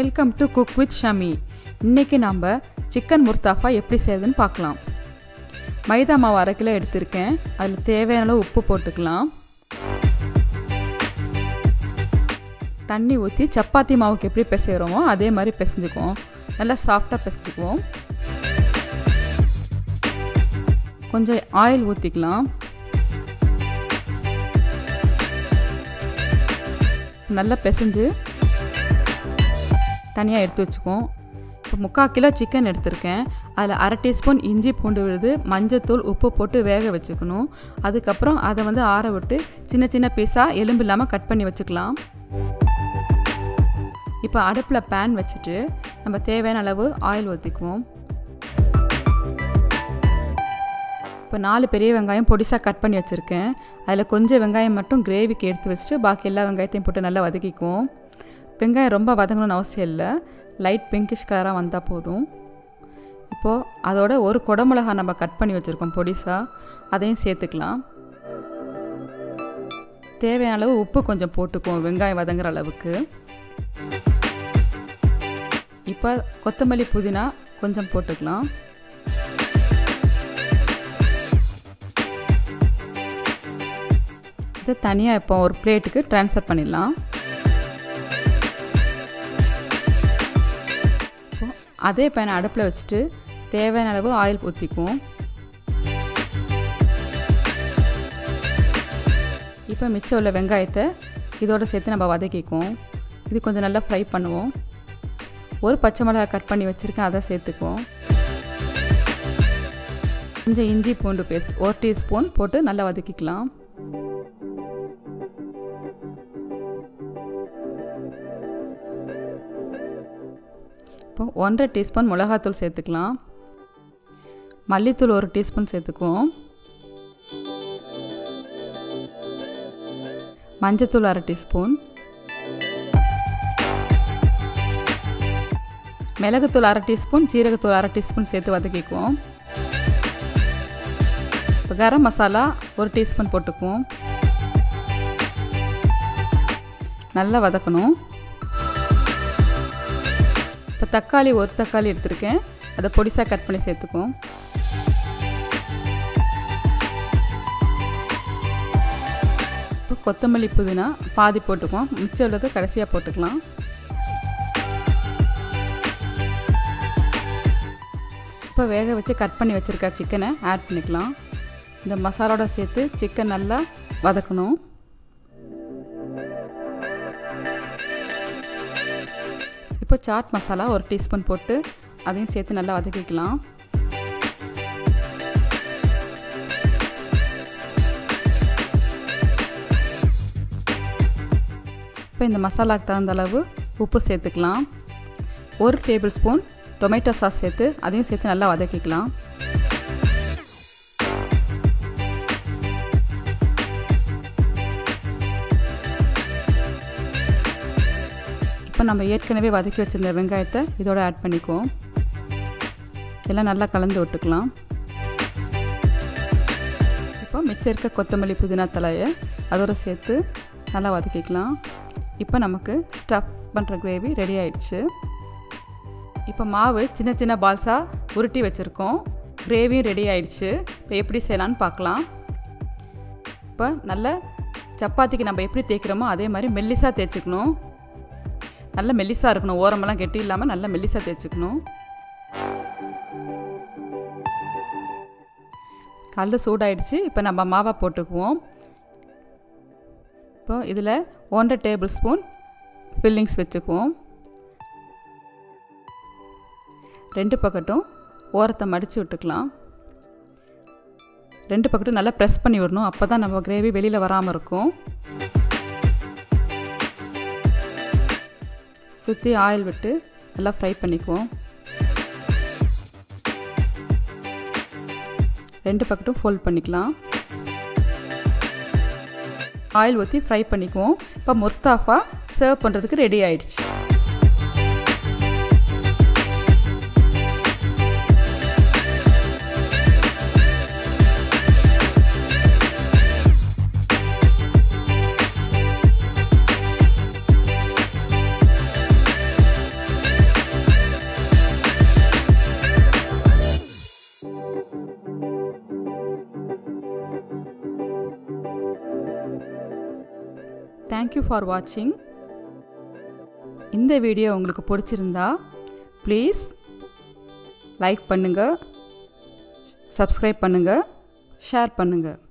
welcome to cook with Shami இன்றைக்கி நம்ம chicken முர்தாஃபா எப்படி செய்யுதுன்னு பார்க்கலாம் மைதா மாவு அரை கிலோ எடுத்திருக்கேன் அதில் தேவையான அளவு உப்பு போட்டுக்கலாம் தண்ணி ஊற்றி சப்பாத்தி மாவுக்கு எப்படி பிசைகிறோமோ அதே மாதிரி பிசைஞ்சுக்குவோம் நல்லா சாஃப்டாக பிசைஞ்சுக்குவோம் கொஞ்சம் ஆயில் ஊற்றிக்கலாம் நல்லா பிசைஞ்சு தனியாக எடுத்து வச்சுக்குவோம் இப்போ முக்கால் கிலோ சிக்கன் எடுத்திருக்கேன் அதில் அரை டீஸ்பூன் இஞ்சி பூண்டு விழுது மஞ்சத்தூள் உப்பு போட்டு வேக வச்சுக்கணும் அதுக்கப்புறம் அதை வந்து ஆற விட்டு சின்ன சின்ன பீஸாக எலும்பு இல்லாமல் கட் பண்ணி வச்சுக்கலாம் இப்போ அடுப்பில் பேன் வச்சுட்டு நம்ம தேவையான அளவு ஆயில் ஊற்றிக்குவோம் இப்போ நாலு பெரிய வெங்காயம் பொடிசாக கட் பண்ணி வச்சுருக்கேன் அதில் கொஞ்சம் வெங்காயம் மட்டும் கிரேவிக்கு எடுத்து வச்சுட்டு பாக்கி எல்லா வெங்காயத்தையும் போட்டு நல்லா வதக்கிக்குவோம் வெங்காயம் ரொம்ப வதங்கணும்னு அவசியம் இல்லை லைட் பிங்கிஷ் கலராக வந்தால் போதும் இப்போது அதோட ஒரு குடமிளகா நம்ம கட் பண்ணி வச்சுருக்கோம் பொடிசாக அதையும் சேர்த்துக்கலாம் தேவையான அளவு உப்பு கொஞ்சம் போட்டுக்குவோம் வெங்காயம் வதங்குற அளவுக்கு இப்போ கொத்தமல்லி புதினா கொஞ்சம் போட்டுக்கலாம் இதை தனியாக இப்போ ஒரு பிளேட்டுக்கு ட்ரான்ஸ்ஃபர் பண்ணிடலாம் இப்போ அதே பேனை அடுப்பில் வச்சுட்டு தேவையான அளவு ஆயில் ஊற்றிக்குவோம் இப்போ மிச்சம் உள்ள வெங்காயத்தை இதோடு சேர்த்து நம்ம வதக்கிக்குவோம் இது கொஞ்சம் நல்லா ஃப்ரை பண்ணுவோம் ஒரு பச்சை மிளகாய் கட் பண்ணி வச்சுருக்கேன் அதை சேர்த்துக்குவோம் கொஞ்சம் இஞ்சி பூண்டு பேஸ்ட் ஒரு டீஸ்பூன் போட்டு நல்லா வதக்கிக்கலாம் இப்போ ஒன்றரை டீஸ்பூன் மிளகாத்தூள் சேர்த்துக்கலாம் மல்லித்தூள் ஒரு டீஸ்பூன் சேர்த்துக்குவோம் மஞ்சத்தூள் அரை டீஸ்பூன் மிளகுத்தூள் அரை டீஸ்பூன் சீரகத்தூள் அரை டீஸ்பூன் சேர்த்து வதக்கிக்குவோம் இப்போ கரம் மசாலா ஒரு டீஸ்பூன் போட்டுக்குவோம் நல்லா வதக்கணும் இப்போ தக்காளி ஒரு தக்காளி எடுத்திருக்கேன் அதை பொடிசாக கட் பண்ணி சேர்த்துக்குவோம் இப்போ கொத்தமல்லி புதினா பாதி போட்டுக்குவோம் மிச்சம் உள்ளதை கடைசியாக போட்டுக்கலாம் இப்போ வேக வச்சு கட் பண்ணி வச்சுருக்க சிக்கனை ஆட் பண்ணிக்கலாம் இந்த மசாலோட சேர்த்து சிக்கன் நல்லா வதக்கணும் இப்போ சாட் மசாலா ஒரு டீஸ்பூன் போட்டு அதையும் சேர்த்து நல்லா வதக்கிக்கலாம் இப்போ இந்த மசாலாவுக்கு தகுந்த அளவு உப்பு சேர்த்துக்கலாம் ஒரு டேபிள் ஸ்பூன் டொமேட்டோ சாஸ் சேர்த்து அதையும் சேர்த்து நல்லா வதக்கிக்கலாம் இப்போ நம்ம ஏற்கனவே வதக்கி வச்சுருந்த வெங்காயத்தை இதோட ஆட் பண்ணிக்குவோம் எல்லாம் நல்லா கலந்து விட்டுக்கலாம் இப்போ மிச்சம் இருக்க கொத்தமல்லி புதினா தலையை அதோட சேர்த்து நல்லா வதக்கிக்கலாம் இப்போ நமக்கு ஸ்டஃப் பண்ணுற கிரேவி ரெடி ஆயிடுச்சு இப்போ மாவு சின்ன சின்ன பால்ஸாக உருட்டி வச்சுருக்கோம் கிரேவியும் ரெடி ஆயிடுச்சு இப்போ எப்படி செய்யலான்னு பார்க்கலாம் இப்போ நல்ல சப்பாத்திக்கு நம்ம எப்படி தேய்க்கிறோமோ அதே மாதிரி மெல்லிசாக தேய்ச்சிக்கணும் நல்ல மெல்லிசாக இருக்கணும் ஓரமெல்லாம் கெட்டி இல்லாமல் நல்ல மெல்லிசாக தேய்ச்சிக்கணும் கல் சூடாயிடுச்சு இப்போ நம்ம மாவை போட்டுக்குவோம் இப்போ இதில் ஒன்றரை டேபிள் ஸ்பூன் ஃபில்லிங்ஸ் வச்சுக்குவோம் ரெண்டு பக்கட்டும் ஓரத்தை மடித்து விட்டுக்கலாம் ரெண்டு பக்கட்டும் நல்லா ப்ரெஸ் பண்ணி விடணும் அப்போ தான் நம்ம கிரேவி வெளியில் வராமல் இருக்கும் சுற்றி ஆயில் விட்டு நல்லா ஃப்ரை பண்ணிக்குவோம் ரெண்டு பக்கட்டும் ஃபோல்ட் பண்ணிக்கலாம் ஆயில் ஊற்றி ஃப்ரை பண்ணிக்குவோம் இப்போ முர்தாஃபா சர்வ் பண்ணுறதுக்கு ரெடி ஆயிடுச்சு தேங்க்யூ ஃபார் வாட்சிங் இந்த வீடியோ உங்களுக்கு பிடிச்சிருந்தா ப்ளீஸ் லைக் பண்ணுங்கள் சப்ஸ்கிரைப் பண்ணுங்கள் ஷேர் பண்ணுங்கள்